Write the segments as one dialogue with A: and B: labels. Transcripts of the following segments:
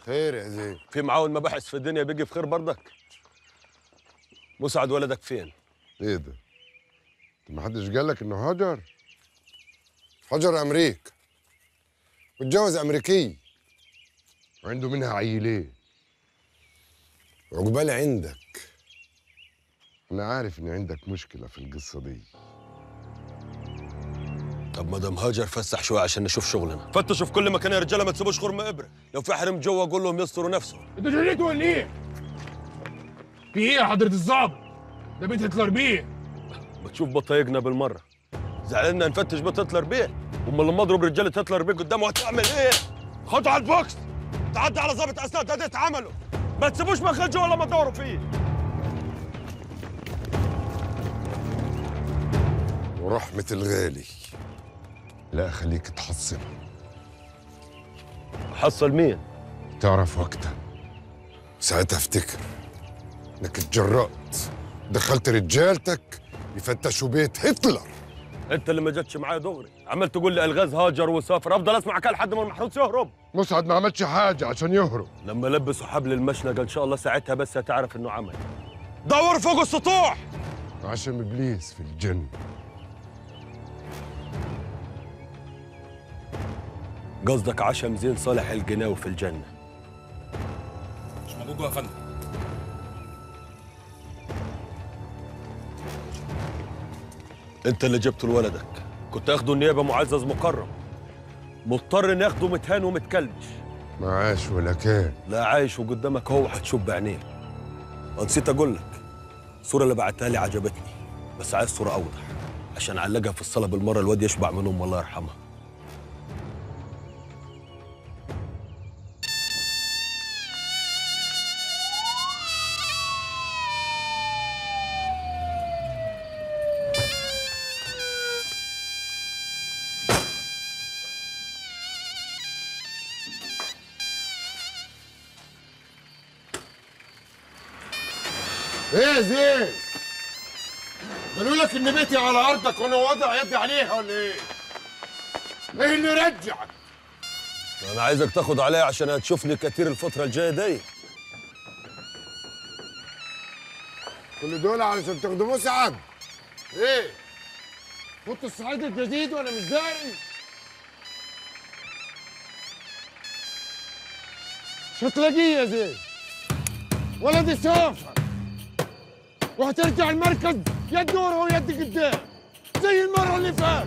A: خير يا زين
B: في معاون مباحث في الدنيا بيجي في خير برضك مسعد ولدك فين
A: ايه ده؟ ما حدش قال لك انه هاجر؟ هاجر امريكا واتجوز امريكي وعنده منها عيلين عقبال عندك انا عارف ان عندك مشكله في القصه دي
B: طب مدام هاجر فسح شويه عشان نشوف شغلنا فتشوا في كل مكان يا رجاله ما تسيبوش خرم ابره لو في حريم جوه قول لهم يستروا نفسهم
C: انتوا جريتوا ولا ايه؟ في ايه يا حضرة الظابط؟ ده بيت هتلر بيه
B: بتشوف بطايقنا بالمره زعلنا نفتش بيت هتلر بيه امال لما اضرب رجاله هتلر بيه قدامه هتعمل ايه؟ خدوا على البوكس تعدي على ضابط اسناد ده اتعملوا ما تسيبوش مخرج جوه لما تدوروا فيه
A: ورحمه الغالي لا خليك تحصل
B: حصل مين؟
A: تعرف وقتها ساعتها افتكر انك اتجرأت دخلت رجالتك يفتشوا بيت هتلر
B: انت اللي ما جتش معايا دغري عمال تقول لي الغاز هاجر وسافر افضل اسمع كده لحد ما المحروس يهرب
A: مسعد ما عملش حاجه عشان يهرب
B: لما لبسوا حبل المشنقه ان شاء الله ساعتها بس هتعرف انه عمل دور فوق السطوح
A: عشان ابليس في الجنه
B: قصدك عشم زين صالح الجناوي في الجنه
C: مش موجود جوه يا فندم
B: انت اللي جبته لولدك كنت اخده النيابه معزز مكرم مضطر اني اخده متهان ومتكلبش
A: ما عاش ولا كان
B: لا عايش وقدامك هو هتشوف بعينيك ونسيت اقول لك الصوره اللي بعتها لي عجبتني بس عايز صوره اوضح عشان اعلقها في الصاله بالمره الواد يشبع منهم الله يرحمها
A: ايه يا زين قالوا لك ان بيتي على ارضك وانا واضع يدي عليها ولا ايه؟ ايه اللي رجعك؟
B: انا عايزك تاخد عليا عشان هتشوفني كتير الفتره الجايه دي
A: كل دول علشان تاخدوا مسعد ايه؟ كنت الصعيد الجديد وانا مش داري مش هتلاقيه يا زين ولدي سافر وهترجع المركز يد ورا ويد قدام زي المرة اللي فاتت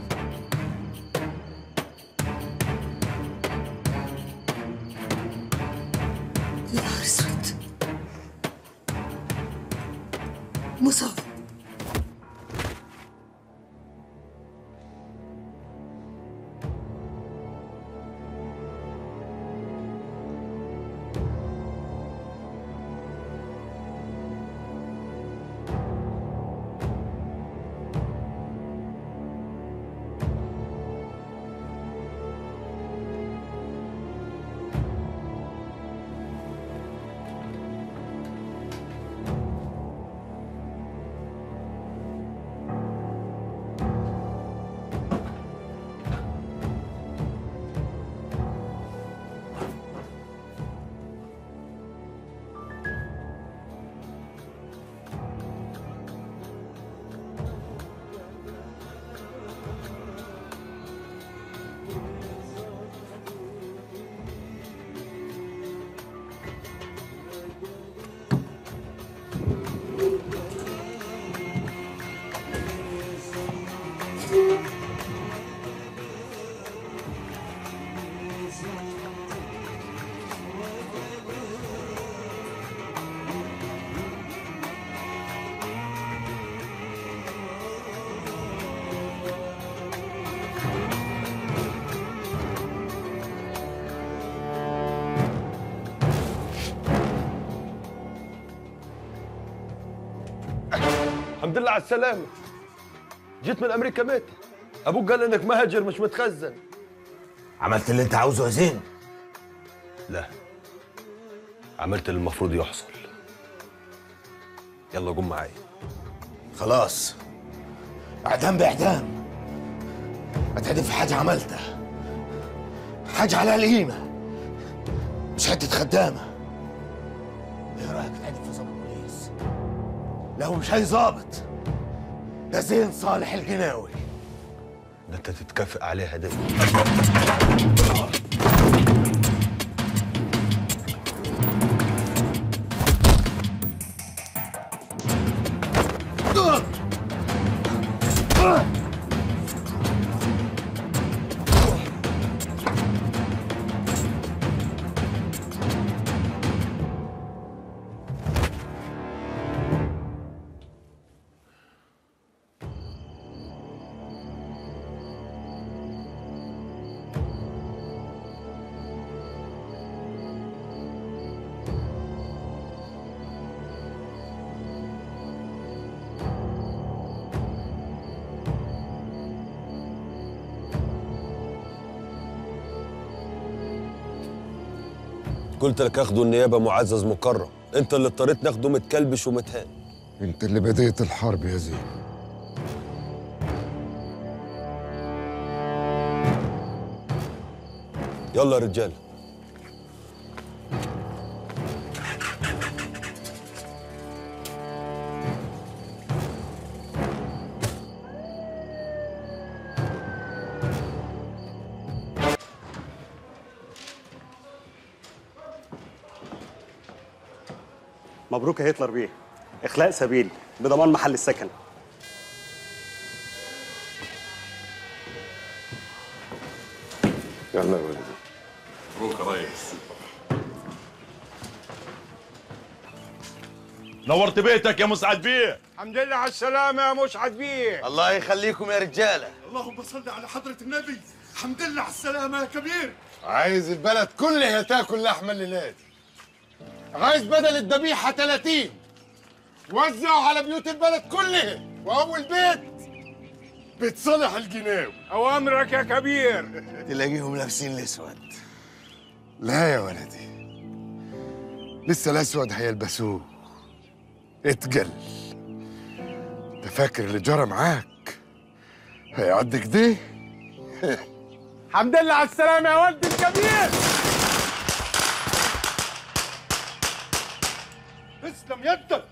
D: يا نهار اسود مصاب
B: الحمد لله على السلامه جيت من امريكا ميت ابوك قال انك مهاجر مش متخزن
E: عملت اللي انت عاوزه يا زين
B: لا عملت اللي المفروض يحصل يلا قوم معايا
E: خلاص اعدام باعدام اتعدم في حاجه عملتها حاجه على القيمه مش حته خدامه ايه رايك تعدي في ظابط بوليس لا هو مش اي ظابط ده زين صالح الجناوي
B: ده انت تتكافئ عليها دي قلت لك اخده النيابه معزز مكرم انت اللي اضطريت ناخده متكلبش ومتهان
A: انت اللي بديت الحرب يا زين
B: يلا يا رجال
F: مبروك يا هتلر بيه اخلاء سبيل بضمان محل السكن
A: يلا يا ولدي
G: مبروك يا ريس نورت بيتك يا مسعد بيه
A: الحمد لله على السلامة يا مسعد بيه
E: الله يخليكم يا رجاله
H: اللهم صل على حضرة النبي الحمد لله على السلامة يا كبير
A: عايز البلد كلها تاكل لحمة الليلة دي عايز بدل الذبيحة 30 وزعوا على بيوت البلد كلها وأول بيت بيت صالح الجناوي أوامرك يا كبير
E: تلاقيهم لابسين الاسود
A: لا يا ولدي لسه الأسود هيلبسوه اتقل انت فاكر اللي جرى معاك هيعدي كده الحمد لله على السلامة يا ولد الكبير
H: اسلم يدك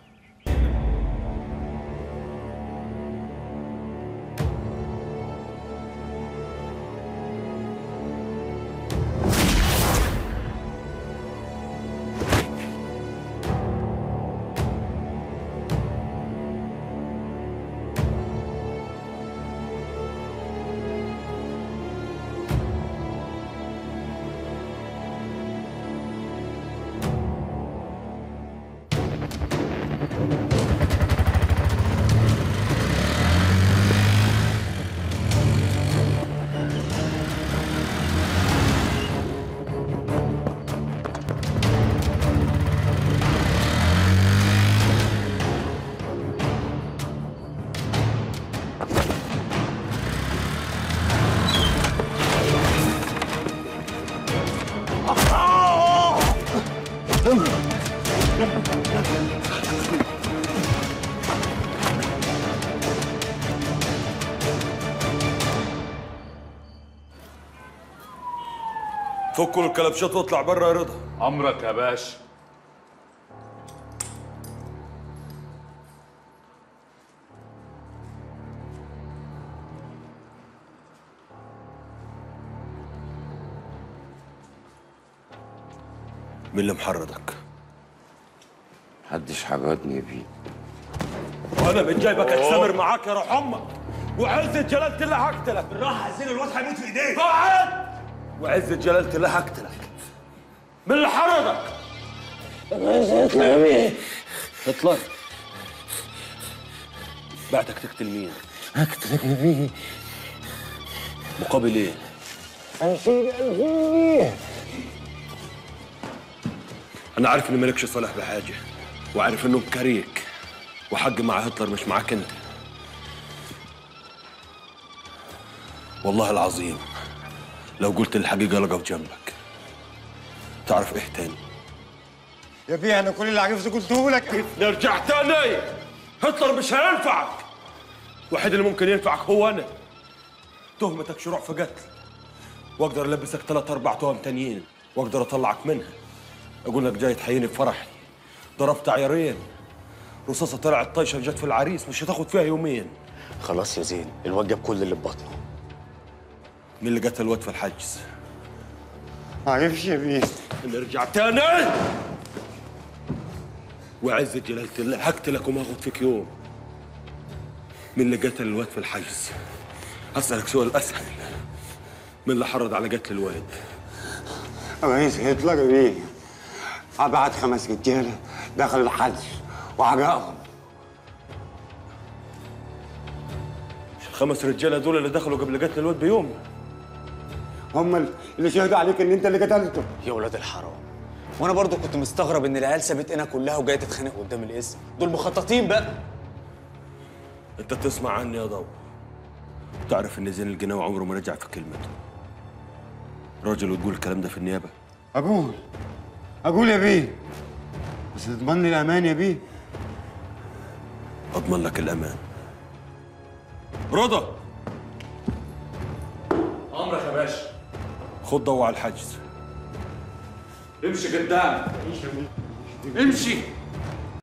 B: فكوا الكلبشات واطلع بره يا رضا
G: امرك يا باشا
B: مين اللي محرضك
I: محدش حاجاتني يا بيه
B: وانا من جايبك اتسامر معاك يا روح امك وعزة جلالة الله هقتلك
E: بالراحه عايزين الواد هيموت في ايديك
B: قاعد وعزة جلالة الله هقتلك من اللي حرضك اطلع بعتك تقتل مين؟
I: هقتلك يا بيه
B: مقابل ايه؟ انا عارف ان مالكش صالح بحاجه وعارف انه مكاريك وحق مع هتلر مش معاك انت والله العظيم لو قلت الحقيقه لقف جنبك تعرف ايه تاني
A: يا بيه أنا كل اللي عرفته قلته لك
B: نرجع تاني هتلر مش هينفعك الوحيد اللي ممكن ينفعك هو انا تهمتك شروع في قتل واقدر البسك ثلاث اربع تهم تانيين واقدر اطلعك منها اقول لك جاي تحييني بفرحي ضربت عيارين رصاصه طلعت طايشه جت في العريس مش هتاخد فيها يومين
E: خلاص يا زين الواد جاب كل اللي في بطنه
B: مين اللي قتل الواد في الحجز
I: معرفش يا بيه
B: اللي رجع تاني وعزة جلالة الله هقتلك وما اخد فيك يوم مين اللي قتل الواد في الحجز اسألك سؤال اسهل مين اللي حرض على قتل الواد
I: رئيس هتلر يا بيه أبعت خمس رجالة دخل الحجز وعجقهم
B: مش الخمس رجاله دول اللي دخلوا قبل قتل الواد بيوم
I: هم اللي شهدوا عليك إن أنت اللي قتلته
E: يا ولاد الحرام وانا برضو كنت مستغرب ان العيال سابتنا كلها وجايه تتخانق قدام الاسم دول مخططين بقى
B: انت تسمع عني يا ضو تعرف ان زين القناوي عمره ما رجع في كلمته راجل وتقول الكلام ده في النيابه
I: أقول أقول يا بيه بس تضمن لي الأمان يا بيه
B: اضمن لك الامان رضا
G: امرك يا باشا
B: خد ضوء على الحجز
G: امشي قدام امشي